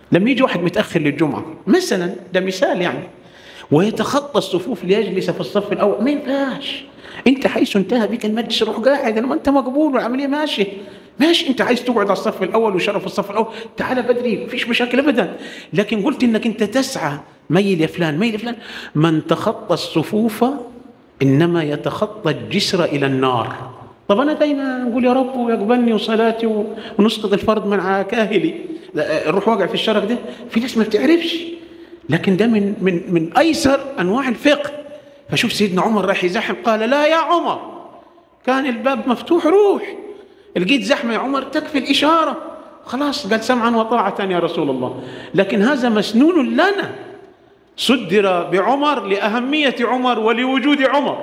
لما يجي واحد متاخر للجمعه مثلا ده مثال يعني ويتخطى الصفوف ليجلس في الصف الاول ما ينفعش انت حيث انتهى بك المجلس روح قاعد لما انت مقبول والعمليه ماشيه ماشي انت عايز تقعد على الصف الاول وشرف الصف الاول تعال بدري مفيش مشاكل ابدا لكن قلت انك انت تسعى ميل يا فلان ميل يا فلان من تخطى الصفوف انما يتخطى الجسر الى النار طب انا دايما نقول يا رب ويقبلني وصلاتي ونسقط الفرض من كاهلي الروح واقع في الشرق ده في ناس ما بتعرفش لكن ده من من من ايسر انواع الفقه فشوف سيدنا عمر راح يزحم قال لا يا عمر كان الباب مفتوح روح لقيت زحمه يا عمر تكفي الاشاره خلاص قال سمعا وطاعه يا رسول الله لكن هذا مسنون لنا صدر بعمر لاهميه عمر ولوجود عمر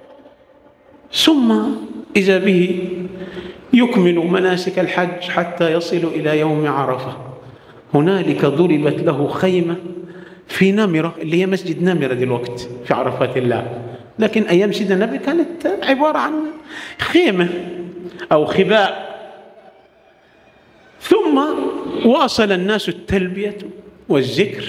ثم اذا به يكمل مناسك الحج حتى يصل الى يوم عرفه هنالك ضربت له خيمه في نمره اللي هي مسجد نمره دلوقتي في عرفات الله لكن ايام سيدنا النبي كانت عباره عن خيمه او خباء ثم واصل الناس التلبيه والذكر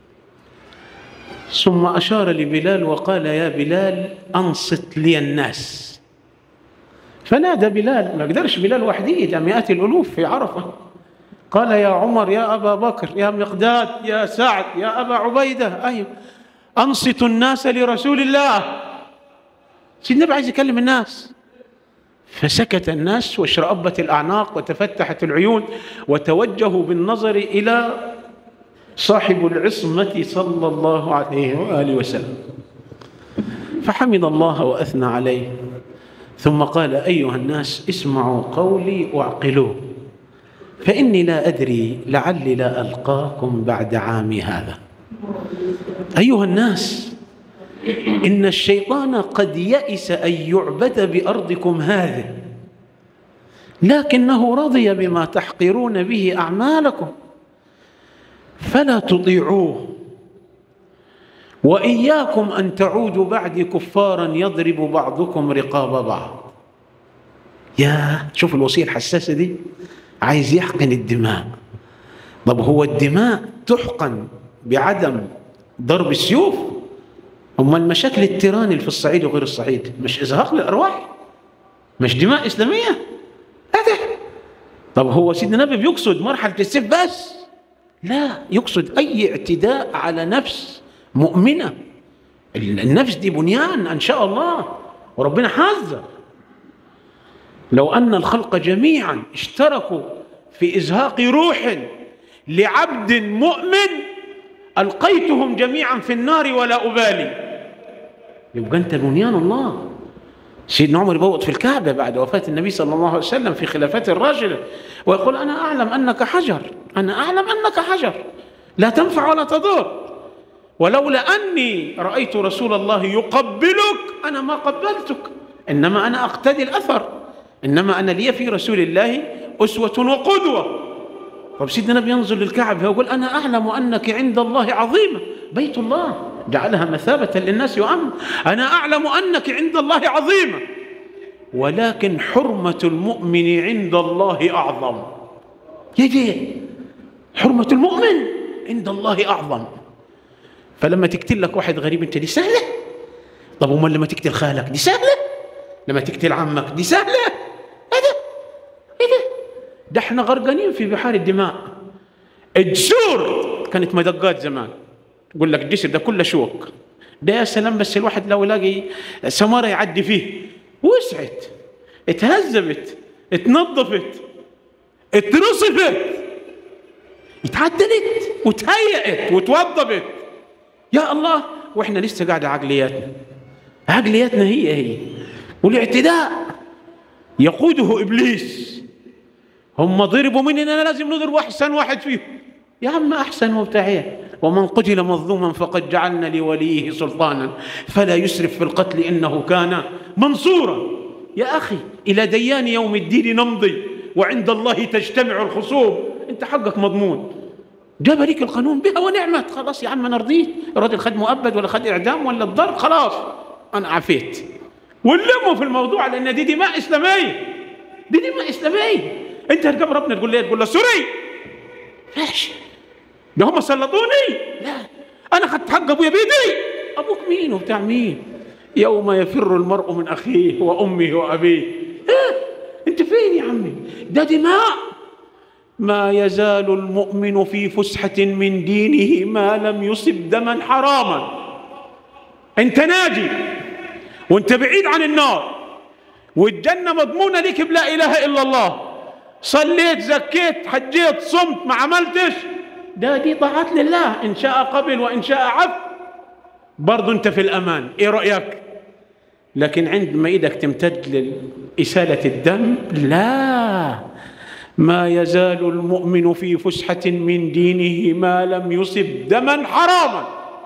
ثم اشار لبلال وقال يا بلال انصت لي الناس فنادى بلال ما قدرش بلال وحده ده مئات الالوف في عرفه قال يا عمر يا ابا بكر يا مقداد يا سعد يا ابا عبيده ايوه انصتوا الناس لرسول الله سيدنا النبي عايز يكلم الناس فسكت الناس واشرأبت الأعناق وتفتحت العيون وتوجهوا بالنظر إلى صاحب العصمة صلى الله عليه وآله وسلم فحمد الله وأثنى عليه ثم قال أيها الناس اسمعوا قولي واعقلوه فإني لا أدري لعلي لا ألقاكم بعد عامي هذا أيها الناس إن الشيطان قد يئس أن يعبد بأرضكم هذه لكنه رضي بما تحقرون به أعمالكم فلا تطيعوه وإياكم أن تعودوا بعدي كفارا يضرب بعضكم رقاب بعض يا شوف الوصية الحساسة دي عايز يحقن الدماء طب هو الدماء تحقن بعدم ضرب السيوف أما المشاكل التيران اللي في الصعيد وغير الصعيد مش إزهاق للأرواح مش دماء إسلامية هذا طب هو سيدنا النبي بيقصد مرحلة السيف بس لا يقصد أي اعتداء على نفس مؤمنة النفس دي بنيان إن شاء الله وربنا حذر لو أن الخلق جميعا اشتركوا في إزهاق روح لعبد مؤمن ألقيتهم جميعا في النار ولا أبالي يبقى أنت بنيان الله سيدنا عمر يبوط في الكعبة بعد وفاة النبي صلى الله عليه وسلم في خلافات الرجل ويقول أنا أعلم أنك حجر أنا أعلم أنك حجر لا تنفع ولا تضر ولولا أني رأيت رسول الله يقبلك أنا ما قبلتك إنما أنا أقتدي الأثر إنما أنا لي في رسول الله أسوة وقدوة طب سيدنا النبي ينظر للكعبة ويقول أنا أعلم أنك عند الله عظيمة بيت الله جعلها مثابة للناس وأمن أنا أعلم أنك عند الله عظيمة ولكن حرمة المؤمن عند الله أعظم يجي حرمة المؤمن عند الله أعظم فلما تقتل لك واحد غريب انت دي سهله طب امال لما تقتل خالك دي سهله لما تقتل عمك دي سهله ايه ده ايه ده ده احنا غرقانين في بحار الدماء الجسور كانت مدقات زمان يقول لك الجسر ده كله شوك ده يا سلام بس الواحد لو يلاقي سمارة يعدي فيه وسعت اتهذبت اتنظفت اترصفت اتعدلت وتهيأت وتوضبت يا الله واحنا لسه قاعده عقلياتنا عقلياتنا هي هي والاعتداء يقوده ابليس هم ضربوا مننا لازم نضرب احسن واحد فيهم يا عم احسن وبتاع ومن قتل مظلوما فقد جعلنا لوليه سلطانا فلا يسرف في القتل انه كان منصورا يا اخي الى ديان يوم الدين نمضي وعند الله تجتمع الخصوم انت حقك مضمون جاب ليك القانون بها ونعمت خلاص يا عم انا رضيت الراجل خد مؤبد ولا خد اعدام ولا الضرب خلاص انا عفيت ونلموا في الموضوع لان دي دماء اسلاميه دي دماء اسلاميه انت هتجاب ربنا تقول ليه تقول له سوري ماشي ده هم سلطوني لا انا خدت حق ابويا بيدي ابوك مين وبتاع مين يوم يفر المرء من اخيه وامه وابيه إيه؟ انت فين يا عمي ده دماء ما يزال المؤمن في فسحة من دينه ما لم يصب دما حراما انت ناجي وانت بعيد عن النار والجنة مضمونة لك بلا إله إلا الله صليت زكيت حجيت صمت ما عملتش ده دي طاعات لله إن شاء قبل وإن شاء عف برضو أنت في الأمان إيه رأيك لكن عندما إيدك تمتد لإسالة الدم لا ما يزال المؤمن في فسحة من دينه ما لم يصب دما حراما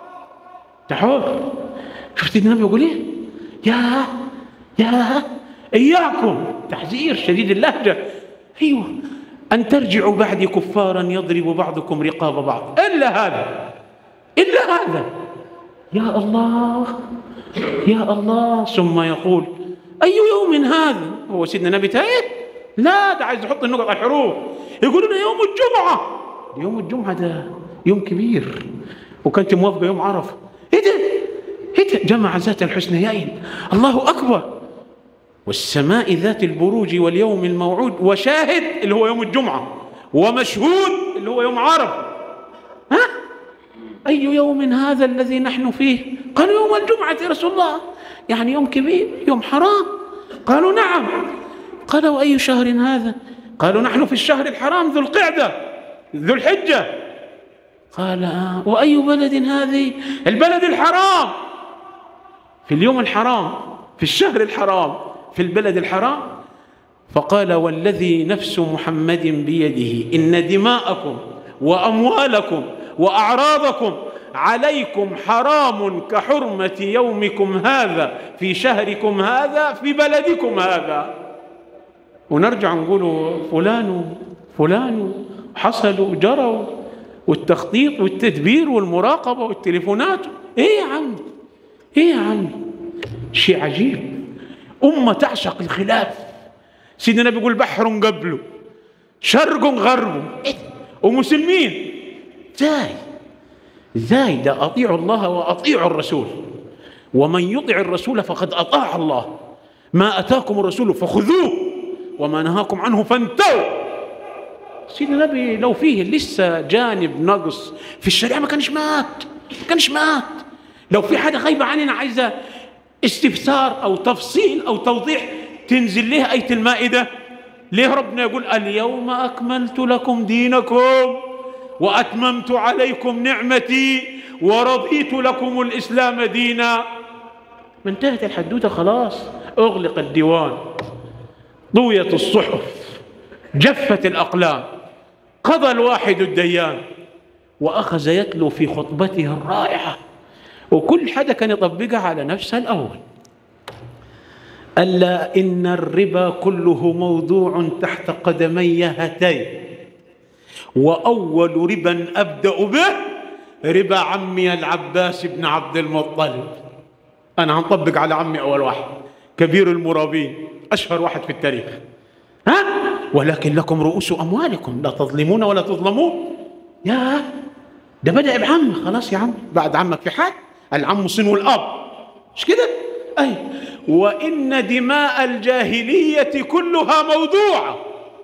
تحور شفت النبي يقول ايه يا يا اياكم تحذير شديد اللهجه ايوه ان ترجعوا بعدي كفارا يضرب بعضكم رقاب بعض الا هذا الا هذا يا الله يا الله ثم يقول اي يوم هذا هو سيدنا النبي تايه لا ده عايز يحط النقط على الحروف يقولون يوم الجمعه يوم الجمعه ده يوم كبير وكانت موافقه يوم عرفه ايه ده ايه ده جمع ذات الحسنيين الله اكبر والسماء ذات البروج واليوم الموعود وشاهد اللي هو يوم الجمعه ومشهود اللي هو يوم عرفه ها اي يوم هذا الذي نحن فيه قالوا يوم الجمعه يا رسول الله يعني يوم كبير يوم حرام قالوا نعم قال واي شهر هذا قالوا نحن في الشهر الحرام ذو القعده ذو الحجه قال آه واي بلد هذه البلد الحرام في اليوم الحرام في الشهر الحرام في البلد الحرام فقال والذي نفس محمد بيده ان دماءكم واموالكم واعراضكم عليكم حرام كحرمه يومكم هذا في شهركم هذا في بلدكم هذا ونرجع نقول فلان فلان حصلوا وجروا والتخطيط والتدبير والمراقبه والتليفونات ايه يا عم ايه يا عم شيء عجيب أمة تعشق الخلاف سيدنا بيقول بحر قبله شرق غرب ومسلمين ازاي ازاي ده اطيعوا الله واطيعوا الرسول ومن يطع الرسول فقد اطاع الله ما اتاكم الرسول فخذوه وما نهاكم عنه فانتهوا سيدنا النبي لو فيه لسه جانب نقص في الشريعه ما كانش مات ما كانش مات لو في حاجه غايبه عننا عايزه استفسار او تفصيل او توضيح تنزل له ايه المائده ليه ربنا يقول اليوم اكملت لكم دينكم واتممت عليكم نعمتي ورضيت لكم الاسلام دينا ما انتهت الحدوته خلاص اغلق الديوان طويت الصحف جفت الاقلام قضى الواحد الديان واخذ يتلو في خطبته الرائعه وكل حدا كان يطبقها على نفسها الأول ألا إن الربا كله موضوع تحت قدمي هاتين وأول ربا أبدأ به ربا عمي العباس بن عبد المطلب أنا هنطبق على عمي أول واحد كبير المرابين أشهر واحد في التاريخ ها ولكن لكم رؤوس أموالكم لا تظلمون ولا تظلمون يا ده بدأ بعم خلاص يا عم بعد عمك في حد العم صنو الأب مش كده أي وإن دماء الجاهلية كلها موضوعة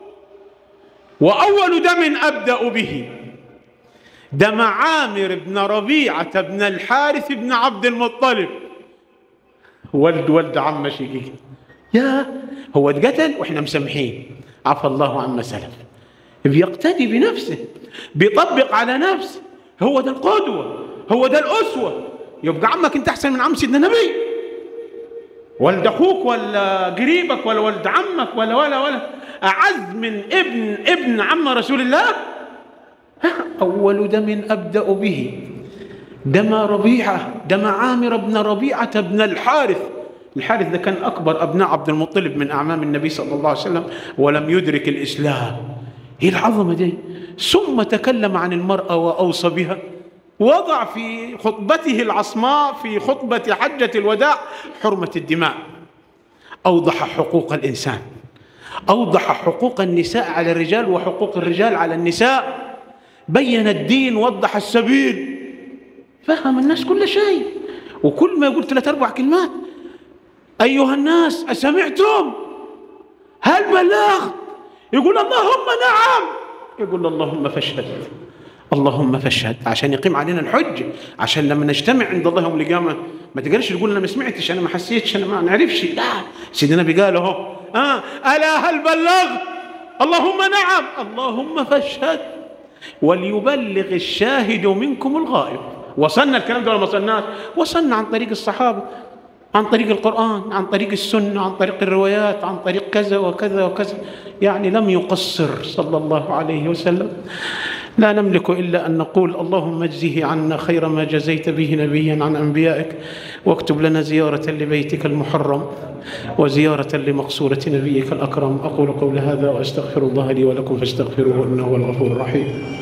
وأول دم أبدأ به دم عامر بن ربيعة بن الحارث بن عبد المطلب ولد ولد عم شقيق يا هو اتقتل واحنا مسامحين عفى الله عما سلف بيقتدي بنفسه بيطبق على نفسه هو ده القدوة هو ده الأسوة يبقى عمك انت احسن من عم سيدنا النبي ولد اخوك ولا قريبك ولا ولد عمك ولا ولا ولا اعز من ابن ابن عم رسول الله اول دم ابدا به دم ربيعه دم عامر بن ربيعه بن الحارث الحارث ده كان اكبر ابناء عبد المطلب من اعمام النبي صلى الله عليه وسلم ولم يدرك الاسلام ايه العظمه دي ثم تكلم عن المراه واوصى بها وضع في خطبته العصماء في خطبة حجة الوداع حرمة الدماء أوضح حقوق الإنسان أوضح حقوق النساء على الرجال وحقوق الرجال على النساء بين الدين وضح السبيل فهم الناس كل شيء وكل ما يقول ثلاث أربع كلمات أيها الناس أسمعتم هل بلغت يقول اللهم نعم يقول اللهم فاشهد اللهم فاشهد عشان يقيم علينا الحجه عشان لما نجتمع عند الله يوم القيامه ما تقدرش تقول انا ما سمعتش انا ما حسيتش انا ما نعرفش لا سيدنا النبي قال اهو آه الا هل بلغت اللهم نعم اللهم فاشهد وليبلغ الشاهد منكم الغائب وصلنا الكلام ده ولا ما وصلناش وصلنا عن طريق الصحابه عن طريق القرآن عن طريق السنة عن طريق الروايات عن طريق كذا وكذا وكذا يعني لم يقصر صلى الله عليه وسلم لا نملك إلا أن نقول اللهم اجزه عنا خير ما جزيت به نبيا عن أنبيائك واكتب لنا زيارة لبيتك المحرم وزيارة لمقصورة نبيك الأكرم أقول قول هذا وأستغفر الله لي ولكم فاستغفروه إنه هو الغفور الرحيم